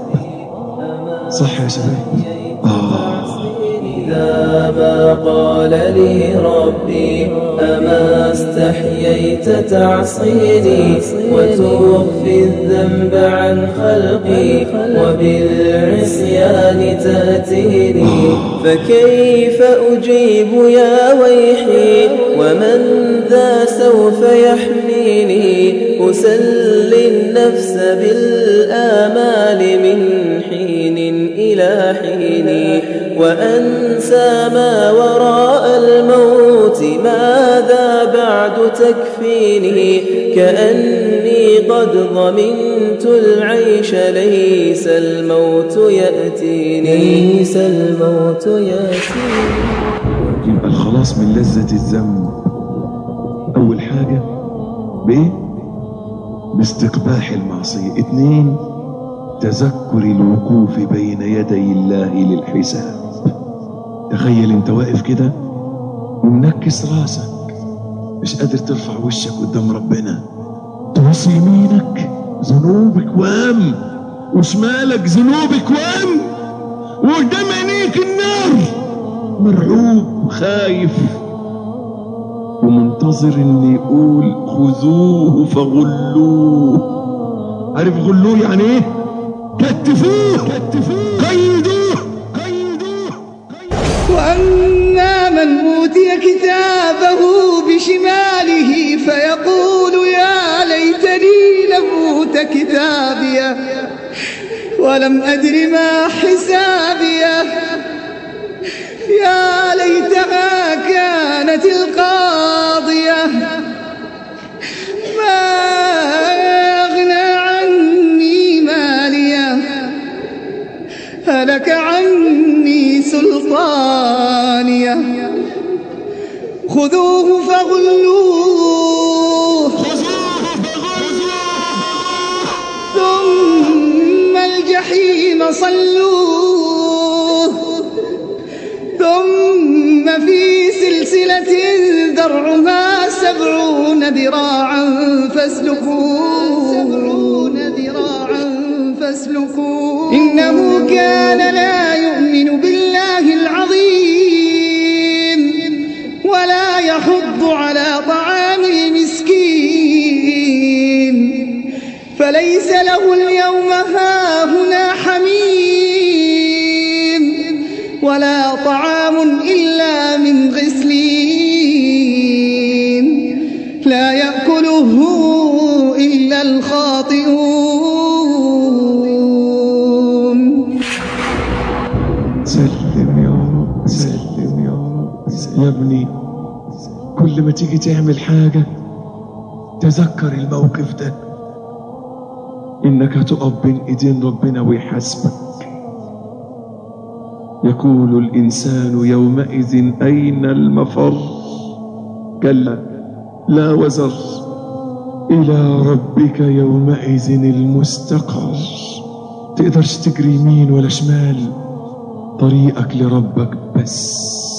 صح يا شباب آه إذا ما قال لي ربي أما استحييت تعصيني وتخفي الذنب عن خلقي وبالعصيان تأتيني فكيف أجيب يا ويحي ومن ذا سوف يحميني أسلي النفس بالآمال من حين إلى حين وأنسى ما وراء الموت ماذا بعد تكفيني كأني قد ضمنت العيش ليس الموت يأتيني ليس الموت يأتيني يبقى الخلاص من لذة الذنب أول حاجة بإيه؟ باستقباح المعصية اتنين تذكر الوقوف بين يدي الله للحساب تخيل انت واقف كده ومنكس راسك مش قادر ترفع وشك قدام ربنا تبص يمينك ذنوبك وام وشمالك ذنوبك وام وقدام عينيك النار مرعوب خايف ومنتظر ان يقول خذوه فغلوه عارف غلوه يعني ايه كتفوه كتفوه قيدوه قيدوه وأما من أوتي كتابه بشماله فيقول يا ليتني لم أوت كتابيه ولم أدر ما حسابيه يا ليتها كانت القاضية ما أغنى عني ماليه هلك عني سلطانيه خذوه فغلوه ثم الجحيم صلوه ثم في سلسلة ذرعها سبعون ذراعا فاسلكوه فاسلكوه إنه كان لا يؤمن بالله العظيم ولا يحض على طعام المسكين فليس له اليوم هاهنا حميم ولا طعام إلا من غسلين لا يأكله إلا الخاطئون سلم يا رب سلم يا رب يا ابني كل ما تيجي تعمل حاجة تذكر الموقف ده إنك هتقف بين إيدين ربنا ويحاسبك يقول الإنسان يومئذ أين المفر كلا لا وزر إلى ربك يومئذ المستقر تقدرش تجري يمين ولا شمال طريقك لربك بس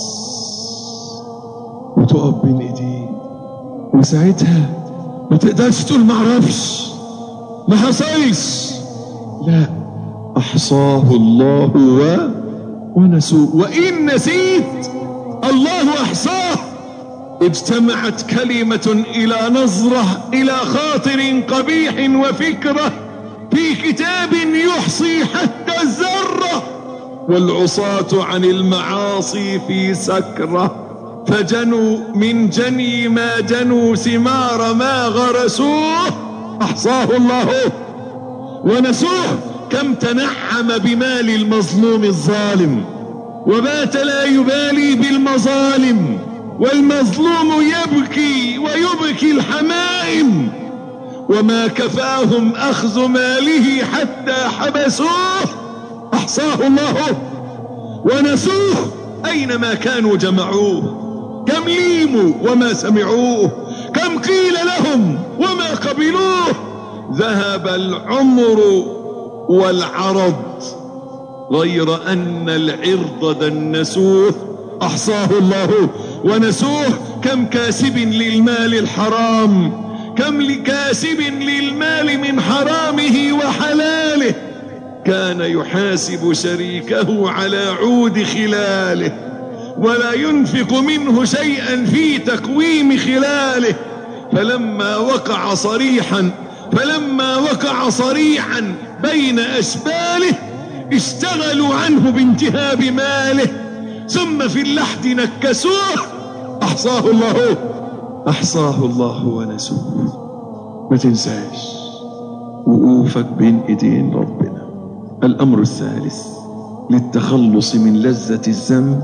وتقف بين ايديه وساعتها ما تقدرش تقول معرفش ما حصلش لا احصاه الله و ونسوه وان نسيت الله احصاه اجتمعت كلمة إلى نظرة إلى خاطر قبيح وفكرة في كتاب يحصي حتى الذرة والعصاة عن المعاصي في سكرة فجنوا من جني ما جنوا ثمار ما غرسوه أحصاه الله ونسوه كم تنعم بمال المظلوم الظالم وبات لا يبالي بالمظالم والمظلوم يبكي ويبكي الحمائم وما كفاهم أخذ ماله حتى حبسوه أحصاه الله ونسوه أينما كانوا جمعوه كم ليموا وما سمعوه كم قيل لهم وما قبلوه ذهب العمر والعرض غير أن العرض دنسوه أحصاه الله ونسوه كم كاسب للمال الحرام كم لكاسب للمال من حرامه وحلاله كان يحاسب شريكه على عود خلاله ولا ينفق منه شيئا في تقويم خلاله فلما وقع صريحا فلما وقع صريحا بين أشباله اشتغلوا عنه بانتهاب ماله ثم في اللحد نكسوه أحصاه الله أحصاه الله ونسوه ما تنساش وقوفك بين ايدين ربنا الأمر الثالث للتخلص من لذة الذنب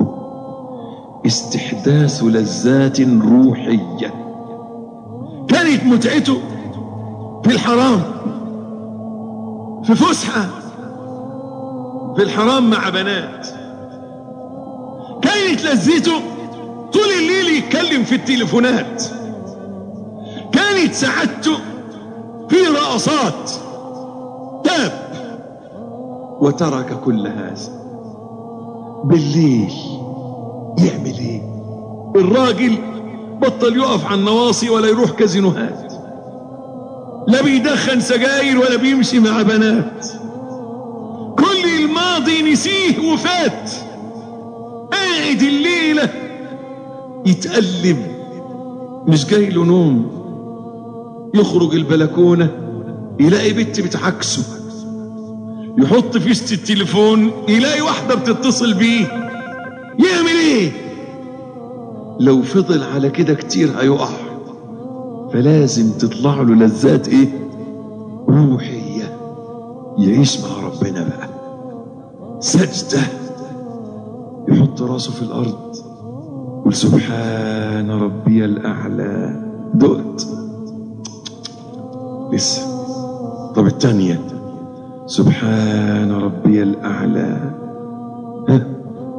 استحداث لذات روحية كانت متعته في الحرام في فسحة في الحرام مع بنات كانت لذته طول الليل يتكلم في التليفونات كانت سعادته في رقصات تاب وترك كل هذا بالليل يعمل ايه الراجل بطل يقف على النواصي ولا يروح كازينوهات لا بيدخن سجاير ولا بيمشي مع بنات كل الماضي نسيه وفات قاعد الليلة يتقلب مش جاي له نوم يخرج البلكونة يلاقي بنت بتعكسه يحط فيشة التليفون يلاقي واحدة بتتصل بيه يعمل ايه لو فضل على كده كتير هيقع فلازم تطلع له لذات ايه روحية يعيش مع ربنا بقى سجدة يحط راسه في الارض يقول سبحان ربي الاعلى دقت لسه طب التانية سبحان ربي الاعلى ها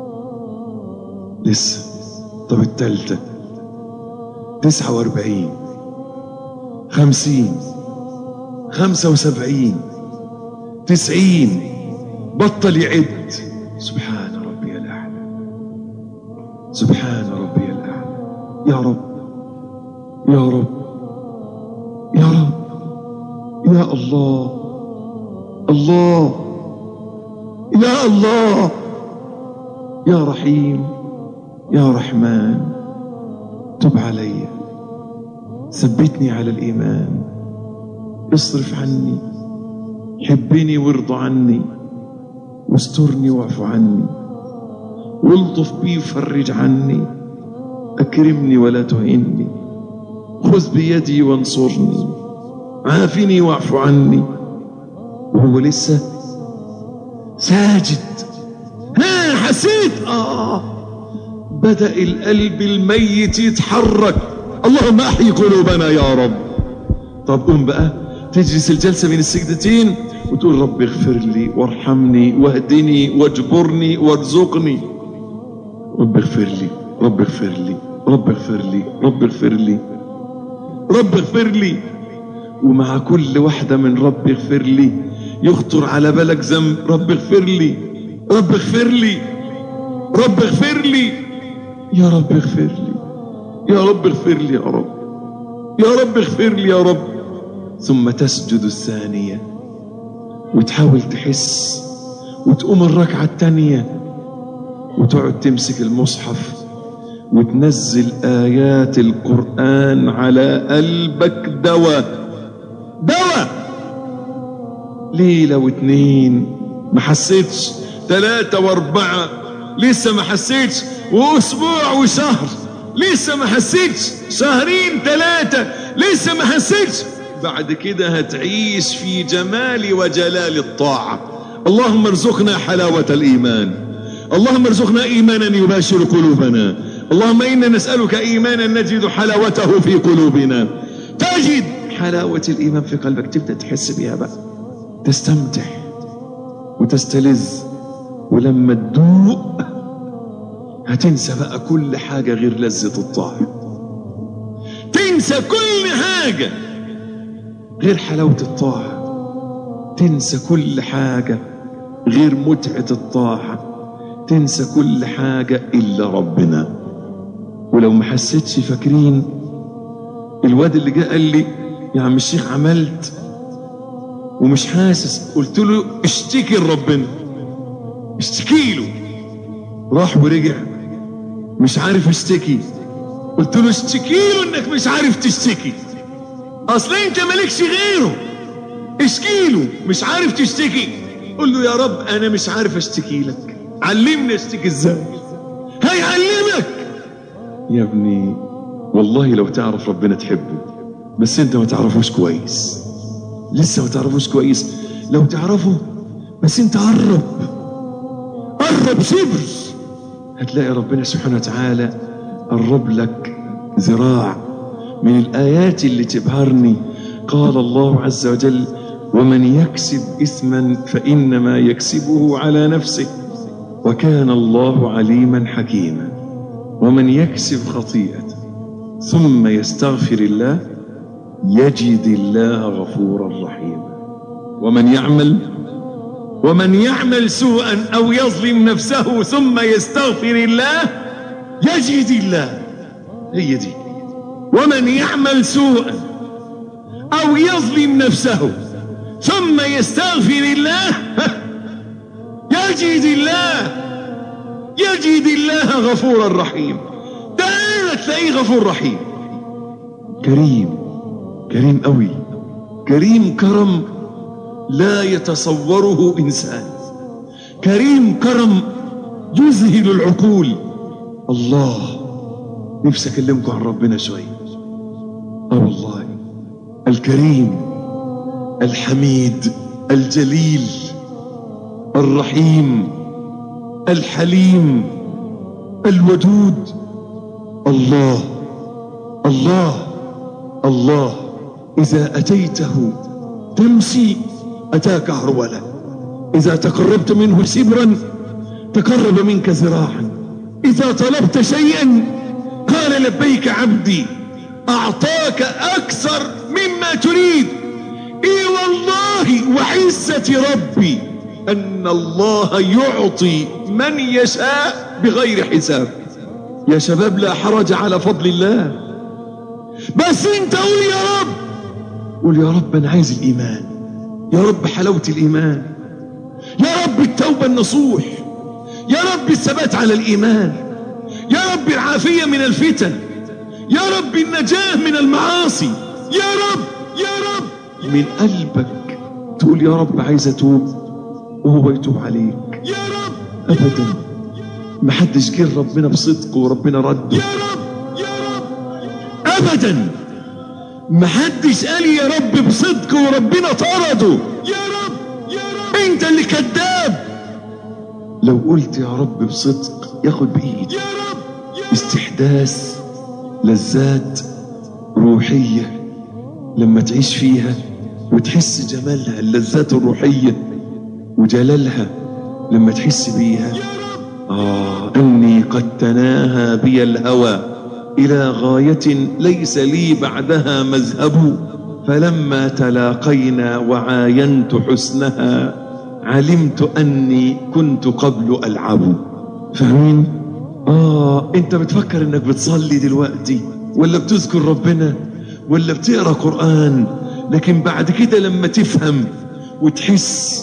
لسه طب التالتة تسعة واربعين خمسين خمسة وسبعين تسعين بطل يعد سبحان ربي الأعلى سبحان ربي الأعلى يا رب يا رب يا رب يا الله الله يا الله يا رحيم يا رحمن تب علي ثبتني على الإيمان اصرف عني حبني وارض عني واسترني واعف عني والطف بي وفرج عني أكرمني ولا تهني خذ بيدي وانصرني عافني واعف عني وهو لسه ساجد ها حسيت آه بدأ القلب الميت يتحرك اللهم احيي قلوبنا يا رب طب قوم بقى تجلس الجلسة بين السجدتين وتقول رب اغفر لي وارحمني واهدني واجبرني وارزقني رب اغفر لي رب اغفر لي رب اغفر لي رب اغفر لي رب اغفر لي ومع كل واحدة من رب اغفر لي يخطر على بالك ذنب رب اغفر لي رب اغفر لي رب اغفر لي يا رب اغفر لي يا رب اغفر لي يا رب يا رب اغفر لي يا رب ثم تسجد الثانية وتحاول تحس وتقوم الركعة الثانية وتقعد تمسك المصحف وتنزل آيات القرآن على قلبك دواء دواء ليلة واتنين ما حسيتش ثلاثة واربعة لسه ما حسيتش واسبوع وشهر لسه ما حسيتش شهرين ثلاثة لسه ما حسيتش بعد كده هتعيش في جمال وجلال الطاعة اللهم ارزقنا حلاوة الإيمان اللهم ارزقنا إيمانا يباشر قلوبنا اللهم إنا نسألك إيمانا نجد حلاوته في قلوبنا تجد حلاوة الإيمان في قلبك تبدأ تحس بها بقى تستمتع وتستلذ ولما تدوق هتنسى بقى كل حاجة غير لذة الطاعة تنسى كل حاجة غير حلاوة الطاعة تنسى كل حاجة غير متعة الطاعة تنسى كل حاجة إلا ربنا ولو ما حسيتش فاكرين الواد اللي جه قال لي يا عم الشيخ عملت ومش حاسس قلت له اشتكي لربنا اشتكي له راح ورجع مش عارف اشتكي قلت له اشتكي له انك مش عارف تشتكي اصل انت مالكش غيره اشكي له مش عارف تشتكي قل له يا رب انا مش عارف اشتكي لك علمني اشتكي ازاي هيعلمك يا ابني والله لو تعرف ربنا تحبه بس انت ما تعرفوش كويس لسه ما تعرفوش كويس لو تعرفه بس انت قرب قرب شبر هتلاقي ربنا سبحانه وتعالى قرب لك ذراع من الآيات اللي تبهرني قال الله عز وجل ومن يكسب إثما فإنما يكسبه على نفسه وكان الله عليما حكيما ومن يكسب خطيئة ثم يستغفر الله يجد الله غفورا رحيما ومن يعمل ومن يعمل سوءا أو يظلم نفسه ثم يستغفر الله يجد الله هي دي ومن يعمل سوءا أو يظلم نفسه ثم يستغفر الله يجد الله يجد الله غفورا رحيم ده تلاقيه غفور رحيم كريم كريم قوي كريم كرم لا يتصوره إنسان كريم كرم يذهل العقول الله نفسي أكلمكم عن ربنا شوية آه والله الكريم الحميد الجليل الرحيم الحليم الودود الله الله الله إذا أتيته تمشي أتاك هرولا إذا تقربت منه سبرا تقرب منك ذراعا إذا طلبت شيئا قال لبيك عبدي أعطاك أكثر مما تريد إي والله وعزة ربي أن الله يعطي من يشاء بغير حساب يا شباب لا حرج على فضل الله بس انت قول يا رب قول يا رب انا عايز الايمان يا رب حلاوة الايمان يا رب التوبة النصوح يا رب الثبات على الايمان يا رب العافية من الفتن يا رب النجاة من المعاصي يا رب يا رب من قلبك تقول يا رب عايز اتوب وهو يتوب عليك يا رب ابدا ما حدش جه ربنا بصدق وربنا رده يا رب يا رب ابدا ما حدش قال يا رب بصدق وربنا طرده يا رب يا رب انت اللي كذاب لو قلت يا رب بصدق ياخد بايدي يا رب استحداث لذات روحية لما تعيش فيها وتحس جمالها اللذات الروحية وجلالها لما تحس بيها آه أني قد تناهى بي الهوى إلى غاية ليس لي بعدها مذهب فلما تلاقينا وعاينت حسنها علمت أني كنت قبل ألعب فاهمين؟ آه أنت بتفكر أنك بتصلي دلوقتي ولا بتذكر ربنا ولا بتقرأ قرآن لكن بعد كده لما تفهم وتحس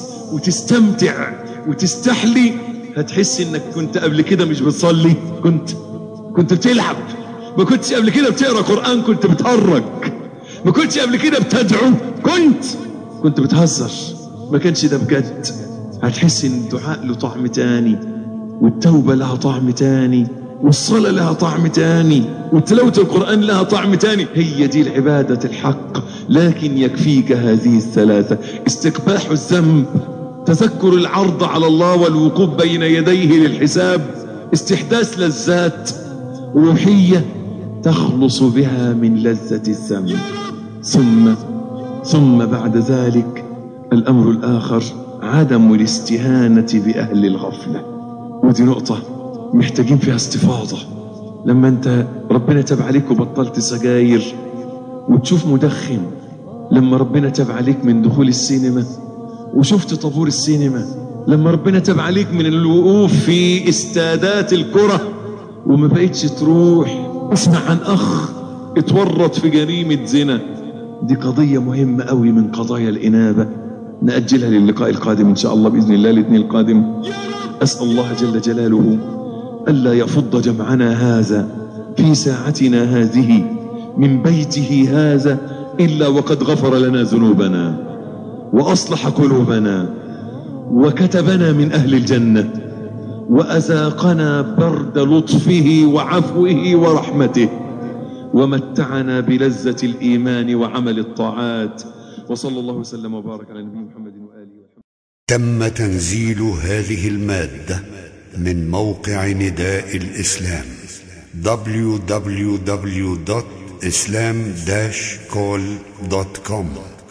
وتستمتع وتستحلي هتحس انك كنت قبل كده مش بتصلي كنت كنت بتلعب ما كنتش قبل كده بتقرا قران كنت بتهرج ما كنتش قبل كده بتدعو كنت كنت بتهزر ما كانش ده بجد هتحس ان الدعاء له طعم تاني والتوبه لها طعم تاني والصلاه لها طعم تاني وتلاوه القران لها طعم تاني هي دي العباده الحق لكن يكفيك هذه الثلاثه استقباح الذنب تذكر العرض على الله والوقوف بين يديه للحساب استحداث لذات روحيه تخلص بها من لذه الذنب ثم ثم بعد ذلك الامر الاخر عدم الاستهانه باهل الغفله ودي نقطه محتاجين فيها استفاضه لما انت ربنا تاب عليك وبطلت سجاير وتشوف مدخن لما ربنا تاب عليك من دخول السينما وشفت طابور السينما لما ربنا تاب عليك من الوقوف في استادات الكره وما بقتش تروح اسمع عن اخ اتورط في جريمه زنا دي قضية مهمة قوي من قضايا الإنابة نأجلها للقاء القادم إن شاء الله بإذن الله الاثنين القادم أسأل الله جل جلاله ألا يفض جمعنا هذا في ساعتنا هذه من بيته هذا إلا وقد غفر لنا ذنوبنا وأصلح قلوبنا وكتبنا من أهل الجنة وأذاقنا برد لطفه وعفوه ورحمته ومتعنا بلذة الإيمان وعمل الطاعات وصلى الله وسلم وبارك على نبينا محمد وآله وحمد تم تنزيل هذه المادة من موقع نداء الإسلام www.islam-call.com